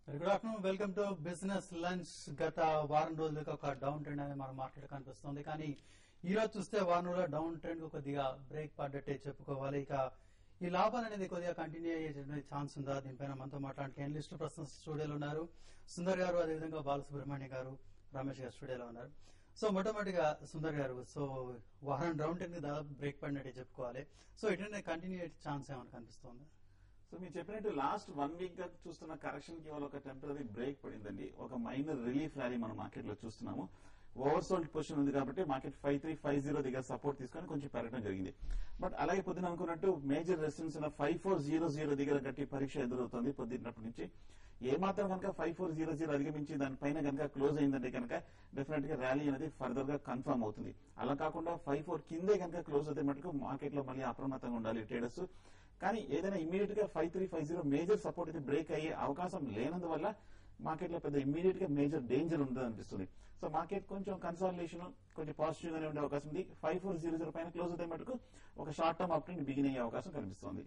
Good afternoon welcome to business lunch గత వారం రోజులుగా ఒక డౌన్ ట్రెండ్ అనేది మన మార్కెట్ కనిపిస్తుంది కానీ ఈ రోజు చూస్తే వారం రోజుల డౌన్ ట్రెండ్ కొద్దిగా బ్రేక్ పడ్డట్టే చెప్పుకోవాలి ఇక ఈ లాభాలు అనేది కొద్దిగా కంటిన్యూ అయ్యే ఛాన్స్ ఉందా దీనిపైన మనతో మాట్లాడడానికి ఎనలిస్టులు ప్రస్తుతం స్టూడియోలో ఉన్నారు సుందర్ గారు అదేవిధంగా బాలసుబ్రహ్మణ్య గారు రమేష్ గారు స్టూడియోలో ఉన్నారు సో మొట్టమొదటిగా సుందర్ గారు సో వారం డౌన్ ట్రెండ్ దాదాపు బ్రేక్ పడినట్టే చెప్పుకోవాలి సో ఇటువంటి కంటిన్యూ అయ్యే ఛాన్స్ ఏమైనా కనిపిస్తుంది సో మీరు చెప్పినట్టు లాస్ట్ వన్ వీక్ గా చూస్తున్న కరెక్షన్ కి ఒక టెంపరీ బ్రేక్ పడిందండి ఒక మైనర్ రిలీఫ్ ర్యాలీ మన మార్కెట్ లో చూస్తున్నాము ఓవర్సోల్డ్ పొజిషన్ ఉంది కాబట్టి market five three five zero దగ్గర సపోర్ట్ తీసుకొని కొంచెం పెరగడం జరిగింది బట్ అలాగే పొద్దున అనుకున్నట్టు మేజర్ రెసిడెన్స్ ఉన్న ఫైవ్ ఫోర్ జీరో జీరో దగ్గర గట్టి పరీక్ష ఎదురవుతుంది పొద్దున్నప్పటి నుంచి ఏమాత్రం కనుక ఫైవ్ ఫోర్ జీరో జీరో అధిగమించి దానిపైన కనుక క్లోజ్ అయిందంటే కనుక డెఫినెట్ గా ర్యాలీ అనేది ఫర్దర్ గా కన్ఫర్మ్ అవుతుంది అలా కాకుండా ఫైవ్ ఫోర్ కిందే కనుక క్లోజ్ అయితే మటుకు మార్కెట్ లో మళ్ళీ అప్రమత్తంగా ఉండాలి ట్రేడర్స్ కానీ ఏదైనా ఇమీడియట్ గా five three five zero major support అయితే బ్రేక్ అయ్యే అవకాశం లేనందువల్ల మార్కెట్ లో పెద్ద ఇమీడియట్ గా మేజర్ డేంజర్ ఉంటుంది అనిపిస్తుంది సో మార్కెట్ కొంచెం కన్సాలిడేషన్ కొంచెం పాజిటివ్ గానే ఉండే అవకాశం ఉంది ఫైవ్ ఫోర్ జీరో జీరో పైన క్లోజ్ అయితే మటుకు ఒక short term up trend begin అయ్యే అవకాశం కనిపిస్తుంది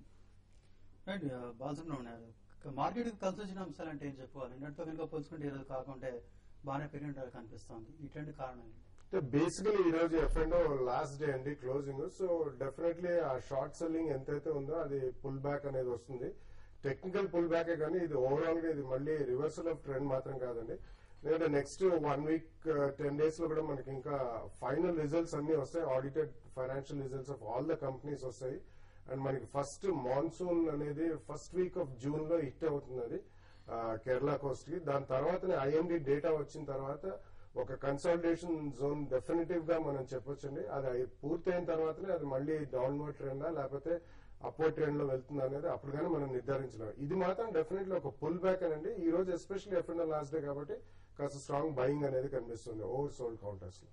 రైట్ బాలసుబ్రహ్మణ్యం మార్కెట్ కలిసి వచ్చిన అంశాలు అంటే ఏం చెప్పుకోవాలి నిన్నటితో కనుక పోల్చుకుంటే ఈరోజు కాకుంటే బాగానే పెరిగినట్టు కనిపిస్తోంది ఇటువంటి కారణం ఏంటి అంటే బేసికలీ ఈ రోజు ఎఫ్ అండ్ లాస్ట్ డే అండి క్లోజింగ్ సో డెఫినెట్లీ ఆ షార్ట్ సెల్లింగ్ ఎంతైతే ఉందో అది పుల్ బ్యాక్ అనేది వస్తుంది టెక్నికల్ పుల్ బ్యాకే కానీ ఇది ఓవరాల్ గా ఇది మళ్ళీ రివర్సల్ ఆఫ్ ట్రెండ్ మాత్రం కాదండి ఎందుకంటే next one week ten days లో కూడా మనకి ఇంకా ఫైనల్ రిజల్ట్స్ అన్ని వస్తాయి audited financial results of all the companies వస్తాయి అండ్ మనకి ఫస్ట్ మాన్సూన్ అనేది ఫస్ట్ వీక్ ఆఫ్ జూన్ లో హిట్ అవుతుంది అది ఆ, కేరళ కోస్ట్ కి దాని తర్వాతనే ఐఎండి డేటా వచ్చిన తర్వాత ఒక కన్సల్టేషన్ జోన్ డెఫినెటివ్ గా మనం చెప్పొచ్చండి అది అయి- పూర్తయిన తర్వాతనే అది మళ్ళీ డౌన్వర్డ్ ట్రెండా లేకపోతే అప్వర్డ్ ట్రెండ్ లో వెళ్తుందా అనేది అప్పుడు కానీ మనం నిర్ధారించలేం ఇది మాత్రం డెఫినెట్లీ ఒక పుల్ బ్యాక్ అనండి ఈ రోజు ఎస్పెషల్లీ ఎఫ్ లాస్ట్ డే కాబట్టి కాస్త స్ట్రాంగ్ బయింగ్ అనేది కనిపిస్తుంది ఓవర్ సోల్డ్ కౌంటర్స్ లో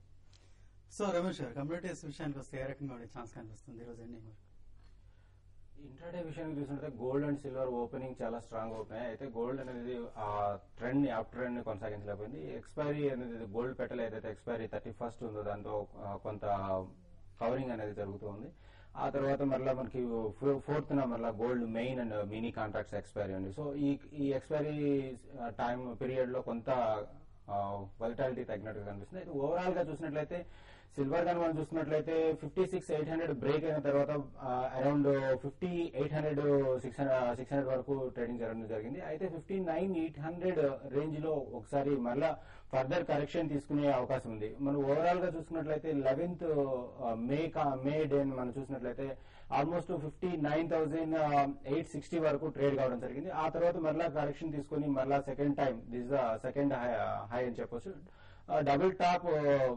సో రమేష్ గారు కమ్యూనిటీస్ విషయానికి వస్తే ఏ రకంగా ఉండే ఛాన్స్ కనిపిస్తుంది ఈ రోజు ఎండింగ్ వరకు ఇంట్రాడే విషయానికి చూసుకుంటే గోల్డ్ అండ్ సిల్వర్ ఓపెనింగ్ చాలా స్ట్రాంగ్ ఓపెన్ అయితే గోల్డ్ అనేది ఆ ట్రెండ్ ని అప్ ట్రెండ్ ని కొనసాగించలేకపోయింది ఎక్స్పైరీ అనేది గోల్డ్ పెటల్ ఏదైతే ఎక్స్పైరీ థర్టీ ఫస్ట్ ఉందో దాంతో ఆ, కొంత కవరింగ్ అనేది జరుగుతుంది ఆ తర్వాత మరలా మనకి ఫోర్త్ న మరలా gold main and mini contracts expiry ఉంది సో ఈ ఈ ఎక్స్పైరీ టైం పీరియడ్ లో కొంత వలిటాలిటీ తగ్గినట్టుగా కనిపిస్తుంది అయితే ఓవరాల్ గా చూసినట్లయితే సిల్వర్ గాని మనం చూసినట్లయితే fifty six eight hundred break అయిన తర్వాత around fifty eight hundred six six hundred వరకు ట్రేడింగ్ జరగడం జరిగింది అయితే fifty nine eight hundred range లో ఒకసారి మళ్ళా ఫర్దర్ కరెక్షన్ తీసుకునే అవకాశం ఉంది మనం ఓవరాల్ గా చూసుకున్నట్లయితే లెవెన్త్ మే మే డే మనం చూసినట్లయితే almost fifty nine thousand eight sixty వరకు ట్రేడ్ కావడం జరిగింది ఆ తర్వాత మరలా కరెక్షన్ తీసుకుని మరలా second time this the second high అని చెప్పొచ్చు డబుల్ టాప్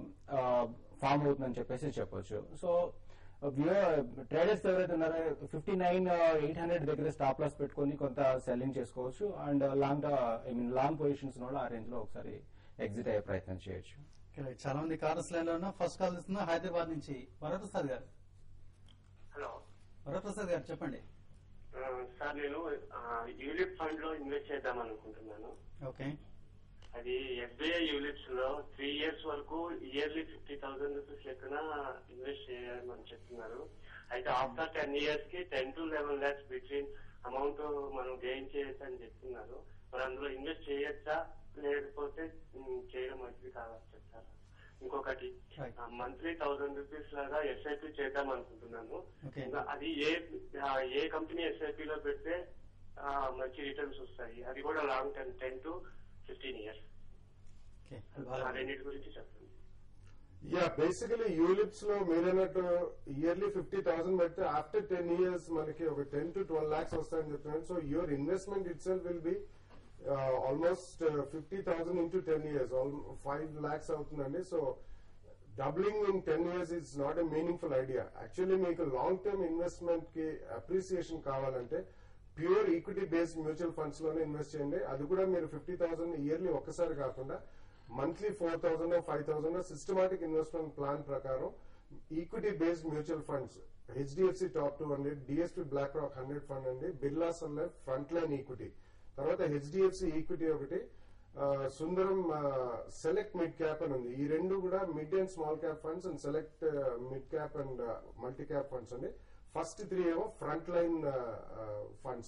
ఫామ్ అవుతుందని చెప్పేసి చెప్పొచ్చు సో ట్రేడర్స్ ఎవరైతే ఉన్నారో ఫిఫ్టీ నైన్ ఎయిట్ హండ్రెడ్ దగ్గర స్టాప్ లాస్ పెట్టుకొని కొంత సెల్లింగ్ చేసుకోవచ్చు and long I mean long positions ఉన్న వాళ్ళు ఆ రేంజ్ లో ఒకసారి ఎగ్జిట్ అయ్యే ప్రయత్నం చేయొచ్చు Okay, చాలా మంది కార్స్ లైన్ లో ఉన్నా ఫస్ట్ కాల్ ఇస్తున్నా హైదరాబాద్ నుంచి వరప్రసాద్ గారు హలో వరప్రసాద్ గారు చెప్పండి ఆ, సార్ నేను యూలిప్ ఫండ్ లో ఇన్వెస్ట్ చేద్దాం అనుకుంటున్నాను ఓకే అది ఎస్బీఐ యూలిప్స్ లో త్రీ ఇయర్స్ వరకు ఇయర్లీ ఫిఫ్టీ థౌసండ్ రూపీస్ లెక్కన ఇన్వెస్ట్ చేయమని చెప్తున్నారు అయితే ఆఫ్టర్ టెన్ ఇయర్స్ కి ten to eleven lakhs between amount మనం గెయిన్ చేయొచ్చు అని చెప్తున్నారు మరి అందులో ఇన్వెస్ట్ చేయొచ్చా లేకపోతే ఉమ్, చేయడం మంచిది కాదా చెప్తారా ఇంకొకటి Right. మంత్లీ థౌసండ్ రూపీస్ లాగా ఎస్ఐపి చేద్దాం అనుకుంటున్నాను Okay. ఇంకా అది ఏ ఆ, ఏ కంపెనీ ఎస్ఐపి లో పెడితే ఆ, మంచి రిటర్న్స్ వస్తాయి అది కూడా long term ten to fifteen years okay ఆ రెండింటి గురించి చెప్పండి యా బేసికలీ యూలిప్స్ లో మీరన్నట్టు ఇయర్లీ ఫిఫ్టీ థౌసండ్ పెడితే ఆఫ్టర్ టెన్ ఇయర్స్ మనకి ఒక టెన్ టు ట్వెల్వ్ లాక్స్ వస్తాయని చెప్తున్నాను so your investment itself will be almost fifty thousand into ten years five lakhs అవుతుందండి so doubling in ten years is not a meaningful idea actually మీకు long term investment కి appreciation కావాలంటే pure equity based mutual funds లోనే invest చేయండి అది కూడా మీరు fifty thousand yearly ఒక్కసారి కాకుండా monthly four thousand five thousand systematic investment plan ప్రకారం equity based mutual funds HDFC top two hundred DSP BlackRock hundred fund అండి Birla Sun Life front line equity తర్వాత హెచ్డిఎఫ్సి ఈక్విటీ ఒకటి ఆ, సుందరం select mid cap అని ఉంది ఈ రెండు కూడా mid and small cap funds and select mid cap and multi cap funds అండి ఫస్ట్ త్రీ ఏమో ఫ్రంట్ లైన్ ఫండ్స్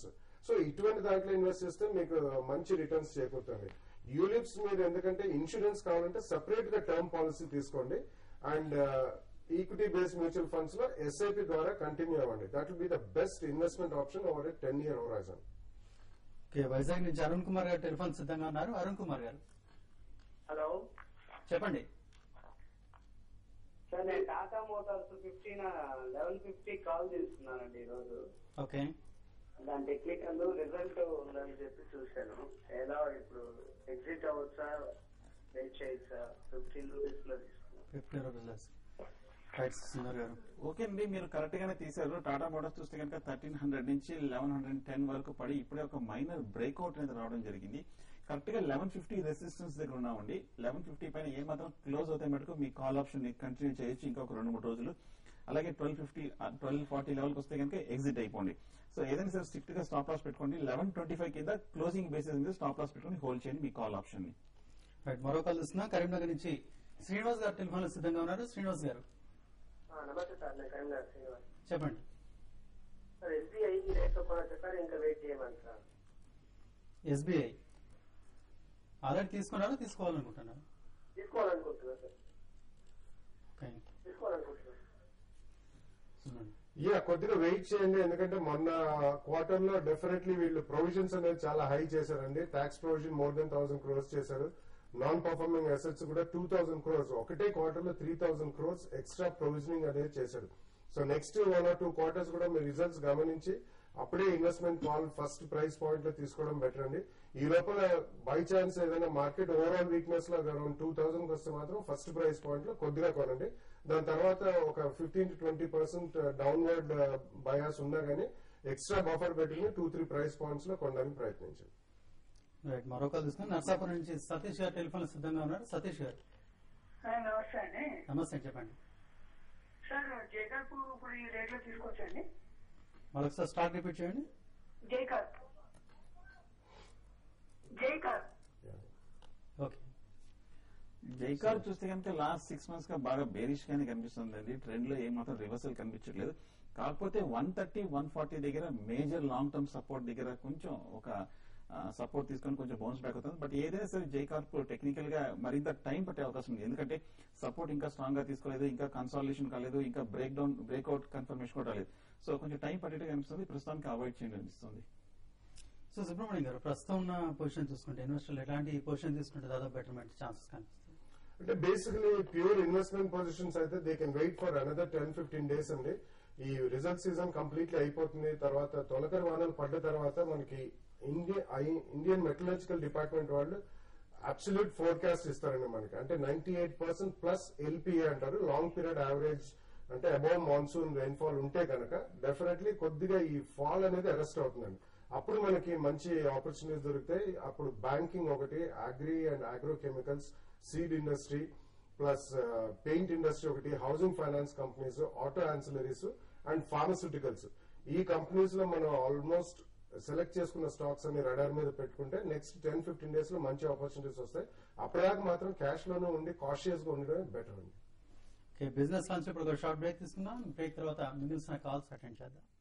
సో ఇటువంటి దాంట్లో ఇన్వెస్ట్ చేస్తే మీకు మంచి రిటర్న్స్ చేకూరుతుంది యూలిప్స్ మీరు ఎందుకంటే ఇన్సూరెన్స్ కావాలంటే సెపరేట్ గా టర్మ్ పాలసీ తీసుకోండి and equity based mutual funds లో ఎస్ఐపి ద్వారా కంటిన్యూ అవ్వండి that will be the best investment option over a ten year horizon okay Vizag నుంచి అరుణ్ కుమార్ గారు టెలిఫోన్ సిద్ధంగా ఉన్నారు అరుణ్ కుమార్ గారు హలో చెప్పండి సార్ నేను Tata Motors fifteen eleven fifty call చేస్తున్నానండి ఈరోజు ఓకే దాని టెక్నికల్ రిజల్ట్ ఉందని చెప్పి చూశాను ఎలా ఇప్పుడు ఎగ్జిట్ అవ్వచ్చా వెయిట్ చేయొచ్చా ఫిఫ్టీన్ రూపీస్ లో తీసుకున్నాను ఫిఫ్టీ రూపీస్ రైట్ సుందర్ గారు ఓకే అండి మీరు కరెక్ట్ గానే తీశారు టాటా మోటార్స్ చూస్తే కనుక థర్టీన్ హండ్రెడ్ నుంచి లెవెన్ హండ్రెడ్ టెన్ వరకు పడి ఇప్పుడే ఒక మైనర్ బ్రేక్అవుట్ అనేది రావడం జరిగింది కరెక్ట్ గా లెవెన్ ఫిఫ్టీ రెసిస్టెన్స్ దగ్గర ఉన్నామండి లెవెన్ ఫిఫ్టీ పైన ఏ మాత్రం క్లోజ్ అవుతాయి మటుకు మీ కాల్ ఆప్షన్ కంటిన్యూ చేయొచ్చు ఇంకొక రెండు మూడు రోజులు అలాగే ట్వెల్వ్ ఫిఫ్టీ ట్వెల్వ్ ఫార్టీ లెవెల్కి వస్తే కనుక ఎగ్జిట్ అయిపోండి సో ఏదైనా సరే స్ట్రిక్ట్ గా స్టాప్ లాస్ పెట్టుకోండి లెవెన్ ట్వంటీ ఫైవ్ కింద క్లోజింగ్ బేసిస్ మీద స్టాప్ లాస్ పెట్టుకొని హోల్డ్ చేయండి మీ కాల్ ఆప్షన్ ని రైట్ మరో కాల్ చూస్తున్నా కరీంనగర్ నుంచి శ్రీనివాస్ గారు టెలిఫోన్ లో సిద్ధంగా ఉన్నారు శ్రీనివాస్ గారు నమస్తే సార్ నేను కరీంనగర్ శ్రీనివాస్ చెప్పండి సార్ ఎస్బీఐ రేట్ కూడా చెప్పారు ఇంకా వెయిట్ చేయమని సార్ ఎస్బీఐ ఆల్రెడీ తీసుకున్నారా తీసుకోవాలనుకుంటున్నారు తీసుకోవాలనుకుంటున్నా సార్ ఓకే తీసుకోవాలనుకుంటున్నా చూడండి యా కొద్దిగా వెయిట్ చేయండి ఎందుకంటే మొన్న క్వార్టర్ లో డెఫినెట్లీ వీళ్ళు ప్రొవిజన్స్ అనేది చాలా హై చేశారండి tax provision more than thousand crores చేశారు నాన్ పర్ఫార్మింగ్ అసెట్స్ కూడా టూ థౌసండ్ క్రోర్స్ ఒకటే క్వార్టర్ లో three thousand crores extra provisioning అనేది చేశారు so next one or two quarters కూడా మీ రిజల్ట్స్ గమనించి అప్పుడే investment call first price point లో తీసుకోవడం బెటర్ అండి ఈ లోపల బై ఛాన్స్ ఏదైనా మార్కెట్ ఓవరాల్ వీక్నెస్ లో అరౌండ్ టూ థౌసండ్ వస్తే మాత్రం ఫస్ట్ ప్రైస్ పాయింట్ లో కొద్దిగా కొనండి దాని తర్వాత ఒక fifteen to twenty percent downward bias ఉన్నా గానీ ఎక్స్ట్రా బఫర్ పెట్టుకుని టూ త్రీ ప్రైస్ పాయింట్స్ లో కొనడానికి ప్రయత్నించండి రైట్ మరో కాల్ చూస్తున్నా నర్సాపురం నుంచి సతీష్ గారు టెలిఫోన్ లో సిద్ధంగా ఉన్నారు సతీష్ గారు నమస్తే అండి నమస్తే చెప్పండి సార్ జేకర్ ఇప్పుడు ఈ రేట్లో తీసుకొచ్చండి మరొకసారి స్టాక్ రిపీట్ చేయండి జేకర్ జేకర్ ఓకే జైకార్ చూస్తే కనుక లాస్ట్ సిక్స్ మంత్స్ గా బాగా బేరిష్ గానే కనిపిస్తుంది అండి ట్రెండ్ లో ఏమాత్రం రివర్సల్ కనిపించట్లేదు కాకపోతే వన్ థర్టీ వన్ ఫార్టీ దగ్గర మేజర్ లాంగ్ టర్మ్ సపోర్ట్ దగ్గర కొంచెం ఒక సపోర్ట్ తీసుకొని కొంచెం బౌన్స్ బ్యాక్ అవుతుంది బట్ ఏదైనా సరే జై కార్ప్ టెక్నికల్ గా మరింత టైం పట్టే అవకాశం ఉంది ఎందుకంటే సపోర్ట్ ఇంకా స్ట్రాంగ్ గా తీసుకోలేదు ఇంకా కన్సాలిడేషన్ కాలేదు ఇంకా బ్రేక్ డౌన్ బ్రేక్అవుట్ కన్ఫర్మేషన్ కూడా రాలేదు సో కొంచెం టైం పట్టేట్టుగా కనిపిస్తుంది ప్రస్తుతానికి అవాయిడ్ చేయండి అనిపిస్తుంది సో సుబ్రహ్మణ్యం గారు ప్రస్తుతం ఉన్న పొజిషన్ చూసుకుంటే ఇన్వెస్టర్లు ఎలాంటి పొజిషన్ తీసుకుంటే దాదాపు బెటర్మెంట్ ఛాన్సెస్ కనిపిస్తాయి అంటే బేసికలీ ప్యూర్ ఇన్వెస్ట్మెంట్ పొజిషన్స్ అయితే they can wait for another ten fifteen days అండి ఈ రిజల్ట్ సీజన్ కంప్లీట్లీ అయిపోతుంది తర్వాత తొలకరి వానలు పడ్డ తర్వాత మనకి ఇండియన్ ఇండియన్ మెటలాజికల్ డిపార్ట్మెంట్ వాళ్ళు అబ్సల్యూట్ ఫోర్కాస్ట్ ఇస్తారండి మనకి అంటే ninety eight percent plus LPA అంటారు లాంగ్ పీరియడ్ యావరేజ్ అంటే అబౌవ్ మాన్సూన్ రెయిన్ఫాల్ ఉంటే కనుక డెఫినెట్లీ కొద్దిగా ఈ ఫాల్ అనేది అరెస్ట్ అవుతుందండి అప్పుడు మనకి మంచి ఆపర్చునిటీస్ దొరుకుతాయి అప్పుడు బ్యాంకింగ్ ఒకటి agri and agro chemicals seed industry plus paint industry ఒకటి housing finance companies auto ancillaries and pharmaceuticals ఈ కంపెనీస్ లో మనం ఆల్మోస్ట్ సెలెక్ట్ చేసుకున్న స్టాక్స్ అన్ని రడార్ మీద పెట్టుకుంటే నెక్స్ట్ టెన్ ఫిఫ్టీన్ డేస్ లో మంచి ఆపర్చునిటీస్ వస్తాయి అప్పటిదాకా మాత్రం క్యాష్ లోనే ఉండి కాషియస్ గా ఉండడమే బెటర్ అండి ఓకే బిజినెస్ లాంచ్ ఇప్పుడు ఒక షార్ట్ బ్రేక్ తీసుకుందాం బ్రేక్ తర్వాత మిగిలిన కాల్స్ అటెండ్ చేద్దాం